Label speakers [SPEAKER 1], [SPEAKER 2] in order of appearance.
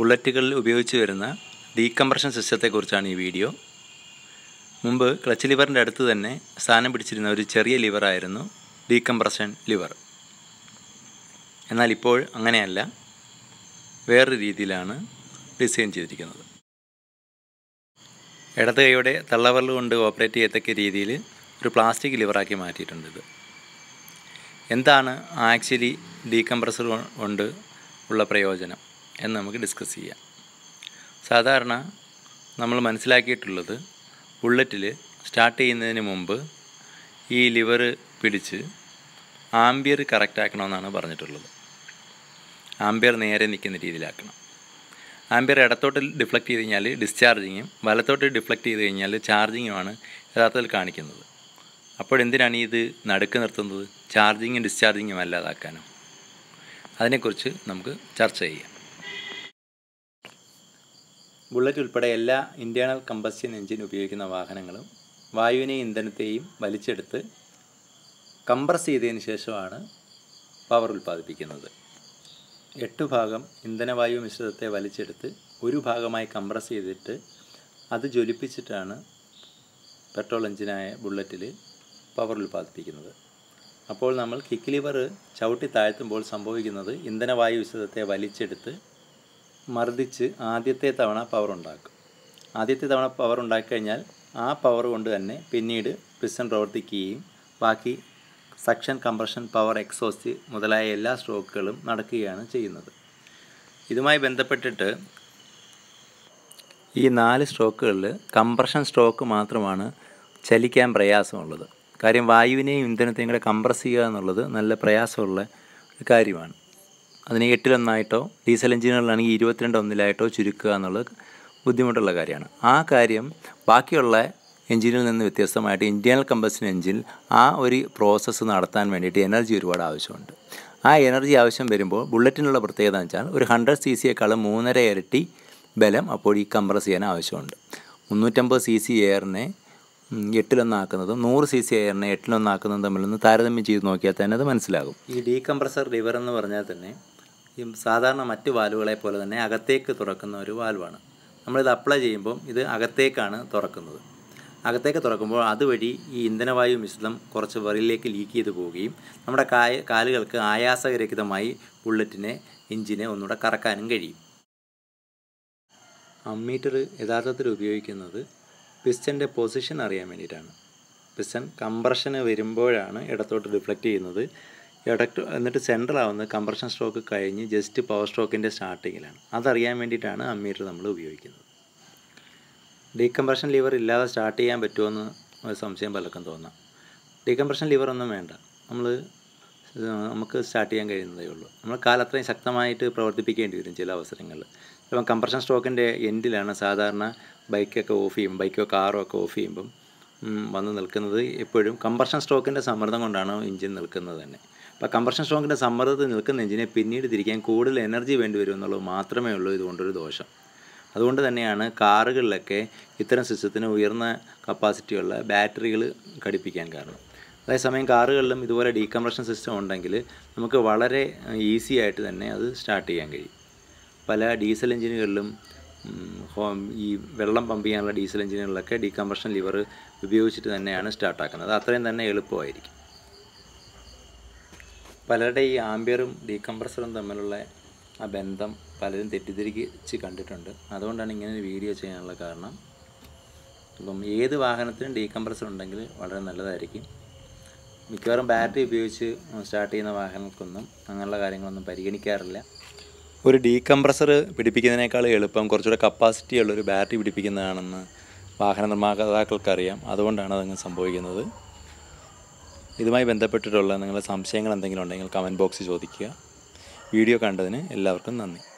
[SPEAKER 1] ബുള്ളറ്റുകളിൽ ഉപയോഗിച്ച് വരുന്ന ഡീകംപ്രഷൻ സിസ്റ്റത്തെക്കുറിച്ചാണ് ഈ വീഡിയോ മുമ്പ് ക്ലച്ച് ലിവറിൻ്റെ അടുത്ത് തന്നെ സ്ഥാനം പിടിച്ചിരുന്ന ഒരു ചെറിയ ലിവറായിരുന്നു ഡീകംപ്രഷൻ ലിവർ എന്നാൽ ഇപ്പോൾ അങ്ങനെയല്ല വേറൊരു രീതിയിലാണ് ഡിസൈൻ ചെയ്തിരിക്കുന്നത് ഇടത് കൈയുടെ തള്ളവരൽ കൊണ്ട് ഓപ്പറേറ്റ് ചെയ്യത്തക്ക രീതിയിൽ ഒരു പ്ലാസ്റ്റിക് ലിവറാക്കി മാറ്റിയിട്ടുണ്ട് ഇത് എന്താണ് ആക്ച്വലി ഡീകംപ്രസർ കൊണ്ട് ഉള്ള പ്രയോജനം എന്ന് നമുക്ക് ഡിസ്കസ് ചെയ്യാം സാധാരണ നമ്മൾ മനസ്സിലാക്കിയിട്ടുള്ളത് ബുള്ളറ്റിൽ സ്റ്റാർട്ട് ചെയ്യുന്നതിന് മുമ്പ് ഈ ലിവർ പിടിച്ച് ആംബിയർ കറക്റ്റ് ആക്കണമെന്നാണ് പറഞ്ഞിട്ടുള്ളത് ആംബിയർ നേരെ നിൽക്കുന്ന രീതിയിലാക്കണം ആംബിയർ ഇടത്തോട്ട് ഡിഫ്ലക്റ്റ് ചെയ്ത് കഴിഞ്ഞാൽ ഡിസ്ചാർജിങ്ങും വലത്തോട്ട് ഡിഫ്ലക്റ്റ് ചെയ്ത് കഴിഞ്ഞാൽ ചാർജിങ്ങുമാണ് യഥാർത്ഥത്തിൽ കാണിക്കുന്നത് അപ്പോൾ എന്തിനാണ് ഈ ഇത് നടുക്ക് നിർത്തുന്നത് ചാർജിങ്ങും ഡിസ്ചാർജിങ്ങും അല്ലാതാക്കാനോ അതിനെക്കുറിച്ച് നമുക്ക് ചർച്ച ചെയ്യാം ബുള്ളറ്റ് ഉൾപ്പെടെ എല്ലാ ഇൻറ്റേർണൽ കമ്പസ്റ്റ്യൻ എഞ്ചിൻ ഉപയോഗിക്കുന്ന വാഹനങ്ങളും വായുവിനെയും ഇന്ധനത്തെയും വലിച്ചെടുത്ത് കംപ്രസ് ചെയ്തതിന് ശേഷമാണ് പവർ ഉൽപ്പാദിപ്പിക്കുന്നത് എട്ട് ഭാഗം ഇന്ധനവായു മിശ്രിതത്തെ വലിച്ചെടുത്ത് ഒരു ഭാഗമായി കംപ്രസ് ചെയ്തിട്ട് അത് ജ്വലിപ്പിച്ചിട്ടാണ് പെട്രോൾ എഞ്ചിനായ ബുള്ളറ്റിൽ പവർ ഉൽപ്പാദിപ്പിക്കുന്നത് അപ്പോൾ നമ്മൾ കിക്ക് ലിവർ ചവിട്ടി താഴ്ത്തുമ്പോൾ സംഭവിക്കുന്നത് ഇന്ധനവായു മിശ്രിതത്തെ വലിച്ചെടുത്ത് മർദ്ദിച്ച് ആദ്യത്തെ തവണ പവർ ഉണ്ടാക്കും ആദ്യത്തെ തവണ പവർ ഉണ്ടാക്കിക്കഴിഞ്ഞാൽ ആ പവർ കൊണ്ട് തന്നെ പിന്നീട് പിസ്റ്റൺ പ്രവർത്തിക്കുകയും ബാക്കി സക്ഷൻ കംപ്രഷൻ പവർ എക്സോസ്റ്റ് മുതലായ എല്ലാ സ്ട്രോക്കുകളും നടക്കുകയാണ് ചെയ്യുന്നത് ഇതുമായി ബന്ധപ്പെട്ടിട്ട് ഈ നാല് സ്ട്രോക്കുകളിൽ കംപ്രഷൻ സ്ട്രോക്ക് മാത്രമാണ് ചലിക്കാൻ പ്രയാസമുള്ളത് കാര്യം വായുവിനെയും ഇന്ധനത്തെയും കൂടെ കംപ്രസ് ചെയ്യുക എന്നുള്ളത് നല്ല പ്രയാസമുള്ള ഒരു കാര്യമാണ് അതിനെ എട്ടിലൊന്നായിട്ടോ ഡീസൽ എഞ്ചിനുകളിലാണെങ്കിൽ ഇരുപത്തിരണ്ട് ഒന്നിലായിട്ടോ ചുരുക്കുക എന്നുള്ളത് ബുദ്ധിമുട്ടുള്ള കാര്യമാണ് ആ കാര്യം ബാക്കിയുള്ള എഞ്ചിനിൽ നിന്ന് വ്യത്യസ്തമായിട്ട് ഇൻറ്റേർണൽ കമ്പസ്റ്റൻ എഞ്ചിൻ ആ ഒരു പ്രോസസ്സ് നടത്താൻ വേണ്ടിയിട്ട് എനർജി ഒരുപാട് ആവശ്യമുണ്ട് ആ എനർജി ആവശ്യം വരുമ്പോൾ ബുള്ളറ്റിനുള്ള പ്രത്യേകത എന്ന് വെച്ചാൽ ഒരു ഹൺഡ്രഡ് സി സിയേക്കാളും മൂന്നര ഇരട്ടി ബലം അപ്പോൾ ഈ കംപ്രസ് ചെയ്യാൻ ആവശ്യമുണ്ട് മുന്നൂറ്റമ്പത് സി സി എയറിനെ എട്ടിലൊന്നാക്കുന്നതും നൂറ് സി സി എയറിനെ എട്ടിലൊന്നാക്കുന്നതും തമ്മിലൊന്ന് താരതമ്യം ചെയ്ത് നോക്കിയാൽ തന്നെ അത് മനസ്സിലാകും ഈ ഡീകംപ്രസർ ലിവർ എന്ന് പറഞ്ഞാൽ തന്നെ ഈ സാധാരണ മറ്റ് വാൽവുകളെ പോലെ തന്നെ അകത്തേക്ക് തുറക്കുന്ന ഒരു വാൽവാണ് നമ്മളിത് അപ്ലൈ ചെയ്യുമ്പോൾ ഇത് അകത്തേക്കാണ് തുറക്കുന്നത് അകത്തേക്ക് തുറക്കുമ്പോൾ അതുവഴി ഈ ഇന്ധനവായു മിശ്രിതം കുറച്ച് വെറിയിലേക്ക് ലീക്ക് ചെയ്ത് പോവുകയും നമ്മുടെ കായ കാലുകൾക്ക് ആയാസരഹിതമായി ബുള്ളറ്റിനെ എഞ്ചിനെ ഒന്നുകൂടെ കറക്കാനും കഴിയും അമ്മീറ്റർ യഥാർത്ഥത്തിൽ ഉപയോഗിക്കുന്നത് പിസ്റ്റൻ്റെ പൊസിഷൻ അറിയാൻ വേണ്ടിയിട്ടാണ് പിസ്റ്റൻ കംപ്രഷന് വരുമ്പോഴാണ് ഇടത്തോട്ട് റിഫ്ലക്റ്റ് ചെയ്യുന്നത് ഇടക്ക് എന്നിട്ട് സെൻട്രൽ ആവുന്നത് കംപ്രഷൻ സ്ട്രോക്ക് കഴിഞ്ഞ് ജസ്റ്റ് പവർ സ്ട്രോക്കിൻ്റെ സ്റ്റാർട്ടിങ്ങിലാണ് അതറിയാൻ വേണ്ടിയിട്ടാണ് അമ്മീറ്റർ നമ്മൾ ഉപയോഗിക്കുന്നത് ഡീകംപ്രഷൻ ലിവർ ഇല്ലാതെ സ്റ്റാർട്ട് ചെയ്യാൻ പറ്റുമോ ഒരു സംശയം പലർക്കും തോന്നാം ഡീകംപ്രഷൻ ലിവർ ഒന്നും വേണ്ട നമ്മൾ നമുക്ക് സ്റ്റാർട്ട് ചെയ്യാൻ കഴിയുന്നതേ ഉള്ളൂ നമ്മൾ കാലത്രയും ശക്തമായിട്ട് പ്രവർത്തിപ്പിക്കേണ്ടി വരും ചില അവസരങ്ങളിൽ ഇപ്പം കംപ്രഷൻ സ്ട്രോക്കിൻ്റെ എൻഡിലാണ് സാധാരണ ബൈക്കൊക്കെ ഓഫ് ചെയ്യും ബൈക്കോ കാറോ ഒക്കെ ഓഫ് ചെയ്യുമ്പം വന്ന് നിൽക്കുന്നത് എപ്പോഴും കംപ്രഷൻ സ്ട്രോക്കിൻ്റെ സമ്മർദ്ദം കൊണ്ടാണ് എഞ്ചിൻ നിൽക്കുന്നത് തന്നെ അപ്പോൾ കംപ്രഷൻ സ്ട്രോക്കിൻ്റെ സമ്മർദ്ദത്തിൽ നിൽക്കുന്ന എഞ്ചിനെ പിന്നീട് തിരിക്കാൻ കൂടുതൽ എനർജി വേണ്ടി വരും എന്നുള്ളത് മാത്രമേ ഉള്ളൂ ഇതുകൊണ്ടൊരു ദോഷം അതുകൊണ്ട് തന്നെയാണ് കാറുകളിലൊക്കെ ഇത്തരം സിസ്റ്റത്തിന് ഉയർന്ന കപ്പാസിറ്റിയുള്ള ബാറ്ററികൾ ഘടിപ്പിക്കാൻ കാരണം അതേസമയം കാറുകളിലും ഇതുപോലെ ഡീകംപ്രഷൻ സിസ്റ്റം ഉണ്ടെങ്കിൽ നമുക്ക് വളരെ ഈസി ആയിട്ട് തന്നെ അത് സ്റ്റാർട്ട് ചെയ്യാൻ കഴിയും പല ഡീസൽ എഞ്ചിനുകളിലും ഹോം ഈ വെള്ളം പമ്പ് ചെയ്യാനുള്ള ഡീസൽ എഞ്ചിനുകളിലൊക്കെ ഡീകംപ്രഷൻ ലിവർ ഉപയോഗിച്ചിട്ട് തന്നെയാണ് സ്റ്റാർട്ടാക്കുന്നത് അത്രയും തന്നെ എളുപ്പമായിരിക്കും പലരുടെ ഈ ആംബിയറും ഡീകംപ്രസറും തമ്മിലുള്ള ആ ബന്ധം പലരും തെറ്റിദ്ധരിച്ച് കണ്ടിട്ടുണ്ട് അതുകൊണ്ടാണ് ഇങ്ങനെ ഒരു വീഡിയോ ചെയ്യാനുള്ള കാരണം അപ്പം ഏത് വാഹനത്തിനും ഡീകംപ്രസർ ഉണ്ടെങ്കിൽ വളരെ നല്ലതായിരിക്കും മിക്കവാറും ബാറ്ററി ഉപയോഗിച്ച് സ്റ്റാർട്ട് ചെയ്യുന്ന വാഹനങ്ങൾക്കൊന്നും അങ്ങനെയുള്ള കാര്യങ്ങളൊന്നും പരിഗണിക്കാറില്ല ഒരു ഡീകംപ്രസർ പിടിപ്പിക്കുന്നതിനേക്കാൾ എളുപ്പം കുറച്ചുകൂടെ കപ്പാസിറ്റി ഉള്ളൊരു ബാറ്ററി പിടിപ്പിക്കുന്നതാണെന്ന് വാഹന നിർമ്മാതാക്കൾക്കറിയാം അതുകൊണ്ടാണ് അതങ്ങ് സംഭവിക്കുന്നത് ഇതുമായി ബന്ധപ്പെട്ടിട്ടുള്ള നിങ്ങളുടെ സംശയങ്ങൾ എന്തെങ്കിലും ഉണ്ടെങ്കിൽ കമൻറ്റ് ബോക്സിൽ ചോദിക്കുക വീഡിയോ കണ്ടതിന് എല്ലാവർക്കും നന്ദി